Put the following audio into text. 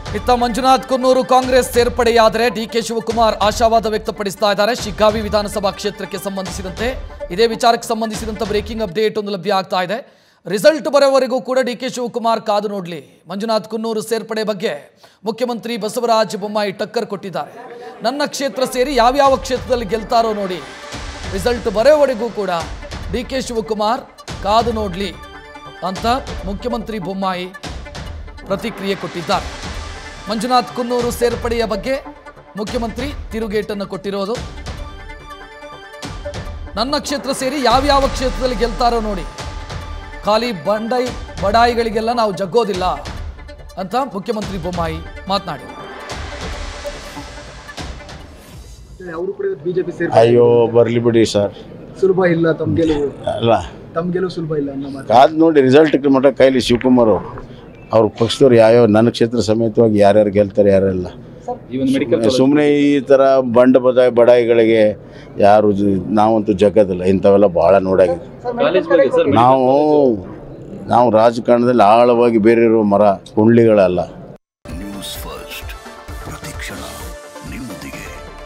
ಇತ್ತ ಮಂಜುನಾಥ್ ಕುನ್ನೂರು ಕಾಂಗ್ರೆಸ್ ಸೇರ್ಪಡೆಯಾದರೆ ಡಿಕೆ ಶಿವಕುಮಾರ್ ಆಶಾವಾದ ವ್ಯಕ್ತಪಡಿಸ್ತಾ ಇದ್ದಾರೆ ಶಿಗ್ಗಾವಿ ವಿಧಾನಸಭಾ ಕ್ಷೇತ್ರಕ್ಕೆ ಸಂಬಂಧಿಸಿದಂತೆ ಇದೇ ವಿಚಾರಕ್ಕೆ ಸಂಬಂಧಿಸಿದಂತೆ ಬ್ರೇಕಿಂಗ್ ಅಪ್ಡೇಟ್ ಒಂದು ಲಭ್ಯ ಆಗ್ತಾ ಇದೆ ರಿಸಲ್ಟ್ ಬರೋವರೆಗೂ ಕೂಡ ಡಿಕೆ ಶಿವಕುಮಾರ್ ಕಾದು ನೋಡಲಿ ಮಂಜುನಾಥ್ ಕುನ್ನೂರು ಸೇರ್ಪಡೆ ಬಗ್ಗೆ ಮುಖ್ಯಮಂತ್ರಿ ಬಸವರಾಜ ಬೊಮ್ಮಾಯಿ ಟಕ್ಕರ್ ಕೊಟ್ಟಿದ್ದಾರೆ ನನ್ನ ಕ್ಷೇತ್ರ ಸೇರಿ ಯಾವ್ಯಾವ ಕ್ಷೇತ್ರದಲ್ಲಿ ಗೆಲ್ತಾರೋ ನೋಡಿ ರಿಸಲ್ಟ್ ಬರೋವರೆಗೂ ಕೂಡ ಡಿ ಕೆ ಶಿವಕುಮಾರ್ ಕಾದು ನೋಡಲಿ ಅಂತ ಮುಖ್ಯಮಂತ್ರಿ ಬೊಮ್ಮಾಯಿ ಪ್ರತಿಕ್ರಿಯೆ ಕೊಟ್ಟಿದ್ದಾರೆ ಮಂಜುನಾಥ್ ಕುನ್ನೂರು ಸೇರ್ಪಡೆಯ ಬಗ್ಗೆ ಮುಖ್ಯಮಂತ್ರಿ ತಿರುಗೇಟನ್ನು ಕೊಟ್ಟಿರೋದು ನನ್ನ ಕ್ಷೇತ್ರ ಸೇರಿ ಯಾವ್ಯಾವ ಕ್ಷೇತ್ರದಲ್ಲಿ ಗೆಲ್ತಾರೋ ನೋಡಿ ಖಾಲಿ ಬಂಡೈ ಬಡಾಯಿಗಳಿಗೆಲ್ಲ ನಾವು ಜಗ್ಗೋದಿಲ್ಲ ಅಂತ ಮುಖ್ಯಮಂತ್ರಿ ಬೊಮ್ಮಾಯಿ ಮಾತನಾಡಿದರು ಅವರು ಕೂಡ ಬಿಜೆಪಿ ಸೇರಿ ಅಯ್ಯೋ ಬರಲಿ ಬಿಡಿ ಸರ್ ಸುಲಭ ಇಲ್ಲ ತಮ್ಮ ಗೆಲುವು ಅಲ್ಲ ತಮ್ಮ ಗೆಲುವು ಸುಲಭ ಇಲ್ಲ ಅನ್ನೋ ಮಾತು ಕಾದು ನೋಡಿ ರಿಸಲ್ಟ್ ಮಟ್ಟ ಕೈಲಿ ಶಿವಕುಮಾರ್ ಅವರು ಅವ್ರ ಪಕ್ಷದವ್ರು ಯಾವ್ಯಾವ ನನ್ನ ಕ್ಷೇತ್ರ ಸಮೇತವಾಗಿ ಯಾರ್ಯಾರು ಗೆಲ್ತಾರೆ ಯಾರೆಲ್ಲ ಸುಮ್ಮನೆ ಈ ಥರ ಬಂಡ ಬದಾಯಿ ಬಡಾಯಿಗಳಿಗೆ ಯಾರು ಜ- ನಾವಂತೂ ಜಗ್ಗದಿಲ್ಲ ಇಂಥವೆಲ್ಲ ಭಾಳ ನೋಡಾಗಿದೆ ನಾವು ನಾವು ರಾಜಕಾರಣದಲ್ಲಿ ಆಳವಾಗಿ ಬೇರಿರೋ ಮರ ಕುಂಡ್ಲಿಗಳಲ್ಲ ನ್ಯೂಸ್ ಫಸ್ಟ್ ಪ್ರತಿಕ್ಷಣ ನಿಮ್ಮೊಂದಿಗೆ